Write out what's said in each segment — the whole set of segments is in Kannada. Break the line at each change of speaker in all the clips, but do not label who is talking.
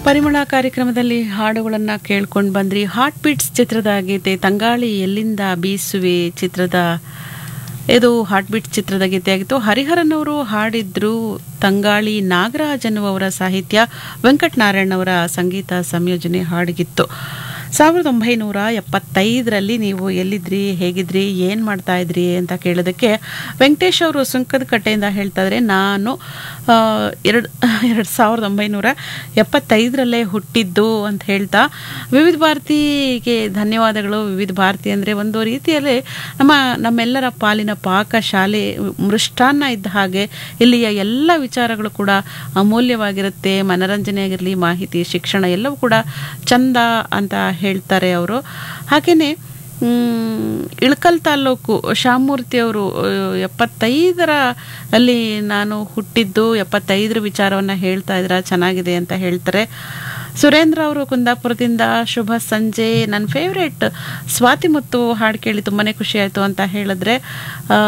ಪರಿಮಳ ಕಾರ್ಯಕ್ರಮದಲ್ಲಿ ಹಾಡುಗಳನ್ನು ಕೇಳ್ಕೊಂಡು ಬಂದ್ರಿ ಹಾರ್ಟ್ ಬೀಟ್ಸ್ ಚಿತ್ರದ ಗೀತೆ ತಂಗಾಳಿ ಎಲ್ಲಿಂದ ಬೀಸುವೆ ಚಿತ್ರದ ಇದು ಹಾರ್ಟ್ ಬೀಟ್ಸ್ ಚಿತ್ರದ ಗೀತೆಯಾಗಿತ್ತು ಹರಿಹರನ್ ಅವರು ಹಾಡಿದ್ರು ತಂಗಾಳಿ ನಾಗರಾಜ್ ಅನ್ನುವವರ ಸಾಹಿತ್ಯ ವೆಂಕಟನಾರಾಯಣ್ ಅವರ ಸಂಗೀತ ಸಂಯೋಜನೆ ಹಾಡಿಗಿತ್ತು ಸಾವಿರದ ಒಂಬೈನೂರ ಎಪ್ಪತ್ತೈದರಲ್ಲಿ ನೀವು ಎಲ್ಲಿದ್ರಿ ಹೇಗಿದ್ರಿ ಏನು ಮಾಡ್ತಾ ಇದ್ರಿ ಅಂತ ಕೇಳೋದಕ್ಕೆ ವೆಂಕಟೇಶ್ ಅವರು ಸುಂಕದ ಕಟ್ಟೆಯಿಂದ ಹೇಳ್ತಾ ಇದ್ರೆ ನಾನು ಆ, ಎರಡು ಎರಡು ಸಾವಿರದ ಒಂಬೈನೂರ ಎಪ್ಪತ್ತೈದರಲ್ಲೇ ಹುಟ್ಟಿದ್ದು ಅಂತ ಹೇಳ್ತಾ ವಿವಿಧ ಭಾರತಿಗೆ ಧನ್ಯವಾದಗಳು ವಿವಿಧ ಭಾರತಿ ಅಂದರೆ ಒಂದು ರೀತಿಯಲ್ಲಿ ನಮ್ಮ ನಮ್ಮೆಲ್ಲರ ಪಾಲಿನ ಪಾಕ ಶಾಲೆ ಮೃಷ್ಟಾನ್ನ ಇದ್ದ ಹಾಗೆ ಇಲ್ಲಿಯ ಎಲ್ಲ ವಿಚಾರಗಳು ಕೂಡ ಅಮೂಲ್ಯವಾಗಿರುತ್ತೆ ಮನರಂಜನೆ ಆಗಿರಲಿ ಮಾಹಿತಿ ಶಿಕ್ಷಣ ಎಲ್ಲವೂ ಕೂಡ ಚಂದ ಅಂತ ಹೇಳ್ತಾರೆ ಅವರು ಹಾಗೆಯೇ ಇಳಕಲ್ ತಾಲೂಕು ಶಾಮೂರ್ತಿ ಅವರು ಎಪ್ಪತ್ತೈದರ ಅಲ್ಲಿ ನಾನು ಹುಟ್ಟಿದ್ದು ಎಪ್ಪತ್ತೈದರ ವಿಚಾರವನ್ನು ಹೇಳ್ತಾ ಇದ್ರ ಚೆನ್ನಾಗಿದೆ ಅಂತ ಹೇಳ್ತಾರೆ ಸುರೇಂದ್ರ ಅವರು ಕುಂದಾಪುರದಿಂದ ಶುಭ ಸಂಜೆ ನನ್ನ ಫೇವ್ರೇಟ್ ಸ್ವಾತಿ ಮತ್ತು ಹಾಡು ಕೇಳಿ ತುಂಬಾ ಖುಷಿ ಆಯಿತು ಅಂತ ಹೇಳಿದ್ರೆ ಆ,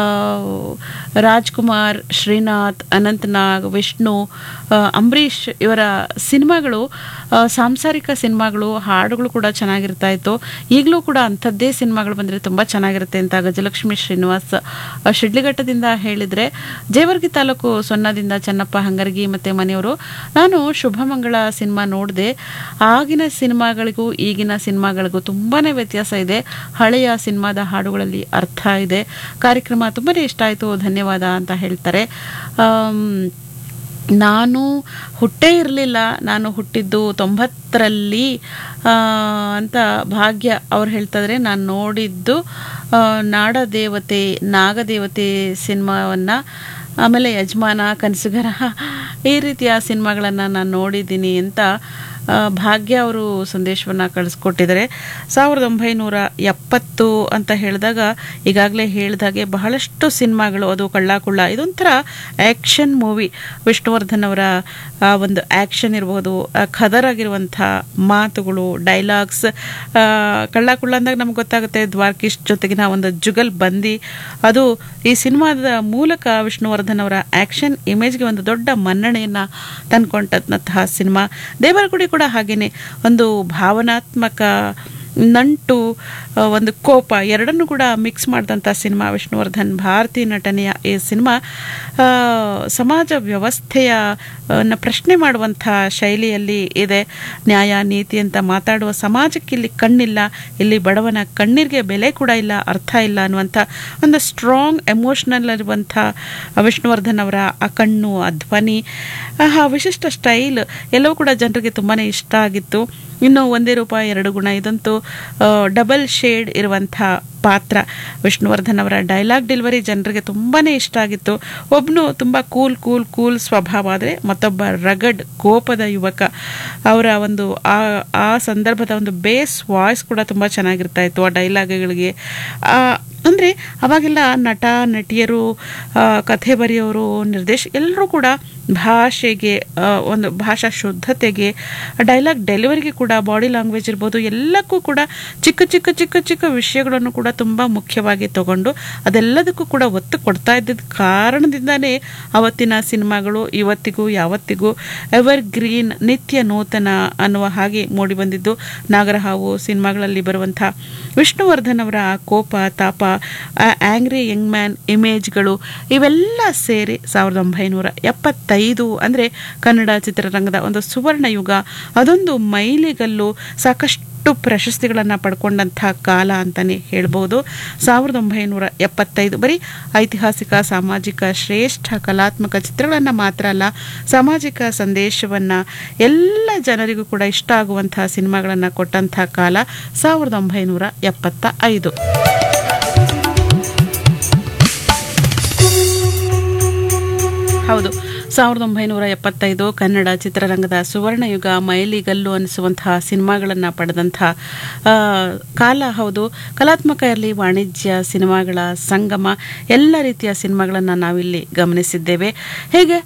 ರಾಜ್ಕುಮಾರ್ ಶ್ರೀನಾಥ್ ಅನಂತನಾಗ್ ವಿಷ್ಣು ಆ, ಅಂಬರೀಷ್ ಇವರ ಸಿನಿಮಾಗಳು ಆ, ಸಾಂಸಾರಿಕ ಸಿನಿಮಾಗಳು ಹಾಡುಗಳು ಕೂಡ ಚೆನ್ನಾಗಿರ್ತಾ ಇತ್ತು ಈಗಲೂ ಕೂಡ ಅಂಥದ್ದೇ ಸಿನಿಮಾಗಳು ಬಂದರೆ ತುಂಬ ಚೆನ್ನಾಗಿರುತ್ತೆ ಅಂತ ಗಜಲಕ್ಷ್ಮಿ ಶ್ರೀನಿವಾಸ್ ಆ, ಶಿಡ್ಲಿಘಟ್ಟದಿಂದ ಹೇಳಿದರೆ ಜೇವರ್ಗಿ ತಾಲೂಕು ಸೊನ್ನದಿಂದ ಚನ್ನಪ್ಪ ಹಂಗರ್ಗಿ ಮತ್ತು ಮನೆಯವರು ನಾನು ಶುಭಮಂಗಳ ಸಿನಿಮಾ ನೋಡಿದೆ ಆಗಿನ ಸಿನಿಮಾಗಳಿಗೂ ಈಗಿನ ಸಿನಿಮಾಗಳಿಗೂ ತುಂಬಾ ವ್ಯತ್ಯಾಸ ಇದೆ ಹಳೆಯ ಸಿನಿಮಾದ ಹಾಡುಗಳಲ್ಲಿ ಅರ್ಥ ಇದೆ ಕಾರ್ಯಕ್ರಮ ತುಂಬಾ ಇಷ್ಟ ಆಯಿತು ಧನ್ಯವಾದ ಅಂತ ಹೇಳ್ತಾರೆ ಆಮ್, ನಾನು ಹುಟ್ಟೇ ಇರಲಿಲ್ಲ ನಾನು ಹುಟ್ಟಿದ್ದು ತೊಂಬತ್ತರಲ್ಲಿ ಆ, ಅಂತ ಭಾಗ್ಯ ಅವ್ರು ಹೇಳ್ತಾಯಿದ್ರೆ ನಾನು ನೋಡಿದ್ದು ಆ, ನಾಡದೇವತೆ ನಾಗದೇವತೆ ಸಿನಿಮಾವನ್ನು ಆಮೇಲೆ ಯಜಮಾನ ಕನಸುಗರ ಈ ರೀತಿಯ ಸಿನಿಮಾಗಳನ್ನು ನಾನು ನೋಡಿದ್ದೀನಿ ಅಂತ ಆ, ಭಾಗ್ಯ ಅವರು ಸಂದೇಶವನ್ನು ಕಳಿಸ್ಕೊಟ್ಟಿದ್ದಾರೆ ಸಾವಿರದ ಒಂಬೈನೂರ ಎಪ್ಪತ್ತು ಅಂತ ಹೇಳಿದಾಗ ಈಗಾಗಲೇ ಹೇಳಿದಾಗೆ ಬಹಳಷ್ಟು ಸಿನಿಮಾಗಳು ಅದು ಕಳ್ಳ ಕುಳ್ಳ ಇದೊಂಥರ ಆ್ಯಕ್ಷನ್ ಮೂವಿ ವಿಷ್ಣುವರ್ಧನ್ ಅವರ ಆ ಒಂದು ಆ್ಯಕ್ಷನ್ ಇರ್ಬೋದು ಆ ಖದರಾಗಿರುವಂಥ ಮಾತುಗಳು ಡೈಲಾಗ್ಸ್ ಕಳ್ಳ ಕುಳ್ಳ ಅಂದಾಗ ನಮ್ಗೆ ಗೊತ್ತಾಗುತ್ತೆ ದ್ವಾರ್ಕಿಶ್ ಜೊತೆಗಿನ ಒಂದು ಜುಗಲ್ ಬಂದಿ ಅದು ಈ ಸಿನಿಮಾದ ಮೂಲಕ ವಿಷ್ಣುವರ್ಧನ್ ಅವರ ಆ್ಯಕ್ಷನ್ ಇಮೇಜ್ಗೆ ಒಂದು ದೊಡ್ಡ ಮನ್ನಣೆಯನ್ನು ತಂದ್ಕೊಂಡಂತಹ ಸಿನಿಮಾ ದೇವರಗುಡಿ ಕೂಡ ಹಾಗೇನೆ ಒಂದು ಭಾವನಾತ್ಮಕ ನಂಟು ಆ, ಒಂದು ಕೋಪ ಎರಡನ್ನೂ ಕೂಡ ಮಿಕ್ಸ್ ಮಾಡಿದಂಥ ಸಿನಿಮಾ ವಿಷ್ಣುವರ್ಧನ್ ಭಾರತೀಯ ನಟನೆಯ ಈ ಸಿನಿಮಾ ಆ, ಸಮಾಜ ವ್ಯವಸ್ಥೆಯ ಆ, ನ ಪ್ರಶ್ನೆ ಮಾಡುವಂಥ ಶೈಲಿಯಲ್ಲಿ ಇದೆ ನ್ಯಾಯ ನೀತಿ ಅಂತ ಮಾತಾಡುವ ಸಮಾಜಕ್ಕೆ ಇಲ್ಲಿ ಕಣ್ಣಿಲ್ಲ ಇಲ್ಲಿ ಬಡವನ ಕಣ್ಣೀರಿಗೆ ಬೆಲೆ ಕೂಡ ಇಲ್ಲ ಅರ್ಥ ಇಲ್ಲ ಅನ್ನುವಂಥ ಒಂದು ಸ್ಟ್ರಾಂಗ್ ಎಮೋಷ್ನಲ್ ಇರುವಂಥ ವಿಷ್ಣುವರ್ಧನ್ ಅವರ ಆ ಕಣ್ಣು ಆ ಧ್ವನಿ ಆ ವಿಶಿಷ್ಟ ಸ್ಟೈಲ್ ಎಲ್ಲವೂ ಕೂಡ ಜನರಿಗೆ ತುಂಬಾ ಇಷ್ಟ ಆಗಿತ್ತು ಇನ್ನು ಒಂದೇ ರೂಪ ಎರಡು ಗುಣ ಇದಂತೂ ಡಬಲ್ ಶೇಡ್ ಇರುವಂಥ ಪಾತ್ರ ವಿಷ್ಣುವರ್ಧನ್ ಅವರ ಡೈಲಾಗ್ ಡೆಲಿವರಿ ಜನರಿಗೆ ತುಂಬಾ ಇಷ್ಟ ಆಗಿತ್ತು ಒಬ್ಬನು ತುಂಬ ಕೂಲ್ ಕೂಲ್ ಕೂಲ್ ಸ್ವಭಾವ ಆದರೆ ಮತ್ತೊಬ್ಬ ರಗಡ್ ಕೋಪದ ಯುವಕ ಅವರ ಒಂದು ಆ ಆ ಸಂದರ್ಭದ ಒಂದು ಬೇಸ್ ವಾಯ್ಸ್ ಕೂಡ ತುಂಬ ಚೆನ್ನಾಗಿರ್ತಾ ಇತ್ತು ಆ ಡೈಲಾಗ್ಗಳಿಗೆ ಅಂದರೆ ಅವಾಗೆಲ್ಲ ನಟ ನಟಿಯರು ಆ, ಕಥೆ ಬರೆಯೋರು ನಿರ್ದೇಶ ಎಲ್ಲರೂ ಕೂಡ ಭಾಷೆಗೆ ಆ, ಒಂದು ಭಾಷಾ ಶುದ್ಧತೆಗೆ ಡೈಲಾಗ್ ಡೆಲಿವರಿಗೆ ಕೂಡ ಬಾಡಿ ಲ್ಯಾಂಗ್ವೇಜ್ ಇರ್ಬೋದು ಎಲ್ಲಕ್ಕೂ ಕೂಡ ಚಿಕ್ಕ ಚಿಕ್ಕ ಚಿಕ್ಕ ಚಿಕ್ಕ ವಿಷಯಗಳನ್ನು ಕೂಡ ತುಂಬ ಮುಖ್ಯವಾಗಿ ತಗೊಂಡು ಅದೆಲ್ಲದಕ್ಕೂ ಕೂಡ ಒತ್ತು ಕೊಡ್ತಾ ಇದ್ದಿದ್ದ ಕಾರಣದಿಂದಾನೇ ಅವತ್ತಿನ ಸಿನಿಮಾಗಳು ಇವತ್ತಿಗೂ ಯಾವತ್ತಿಗೂ ಎವರ್ ಗ್ರೀನ್ ನಿತ್ಯ ನೂತನ ಅನ್ನುವ ಹಾಗೆ ಮೂಡಿ ಬಂದಿದ್ದು ನಾಗರಹಾವು ಸಿನಿಮಾಗಳಲ್ಲಿ ಬರುವಂಥ ವಿಷ್ಣುವರ್ಧನ್ ಅವರ ಆ ಕೋಪ ತಾಪ ಆಂಗ್ರಿ ಯಂಗ್ ಮ್ಯಾನ್ ಇಮೇಜ್ಗಳು ಇವೆಲ್ಲ ಸೇರಿ ಸಾವಿರದ ಒಂಬೈನೂರ ಎಪ್ಪತ್ತೈದು ಅಂದರೆ ಕನ್ನಡ ಚಿತ್ರರಂಗದ ಒಂದು ಸುವರ್ಣ ಯುಗ ಅದೊಂದು ಮೈಲಿಗಲ್ಲು ಸಾಕಷ್ಟು ಪ್ರಶಸ್ತಿಗಳನ್ನು ಪಡ್ಕೊಂಡಂಥ ಕಾಲ ಅಂತಲೇ ಹೇಳ್ಬೋದು ಸಾವಿರದ ಒಂಬೈನೂರ ಎಪ್ಪತ್ತೈದು ಬರೀ ಐತಿಹಾಸಿಕ ಸಾಮಾಜಿಕ ಶ್ರೇಷ್ಠ ಕಲಾತ್ಮಕ ಚಿತ್ರಗಳನ್ನು ಮಾತ್ರ ಅಲ್ಲ ಸಾಮಾಜಿಕ ಸಂದೇಶವನ್ನು ಎಲ್ಲ ಜನರಿಗೂ ಕೂಡ ಇಷ್ಟ ಆಗುವಂಥ ಸಿನಿಮಾಗಳನ್ನು ಕೊಟ್ಟಂಥ ಕಾಲ ಸಾವಿರದ ಒಂಬೈನೂರ ಎಪ್ಪತ್ತ ಐದು ಹೌದು ಸಾವಿರದ ಒಂಬೈನೂರ ಎಪ್ಪತ್ತೈದು ಕನ್ನಡ ಚಿತ್ರರಂಗದ ಸುವರ್ಣಯುಗ ಮೈಲಿಗಲ್ಲು ಅನಿಸುವಂತಹ ಸಿನಿಮಾಗಳನ್ನು ಪಡೆದಂಥ ಆ, ಕಾಲ ಹೌದು ಕಲಾತ್ಮಕ ಇರಲಿ ವಾಣಿಜ್ಯ ಸಿನಿಮಾಗಳ ಸಂಗಮ ಎಲ್ಲ ರೀತಿಯ ಸಿನಿಮಾಗಳನ್ನು ನಾವಿಲ್ಲಿ ಗಮನಿಸಿದ್ದೇವೆ ಹೇಗೆ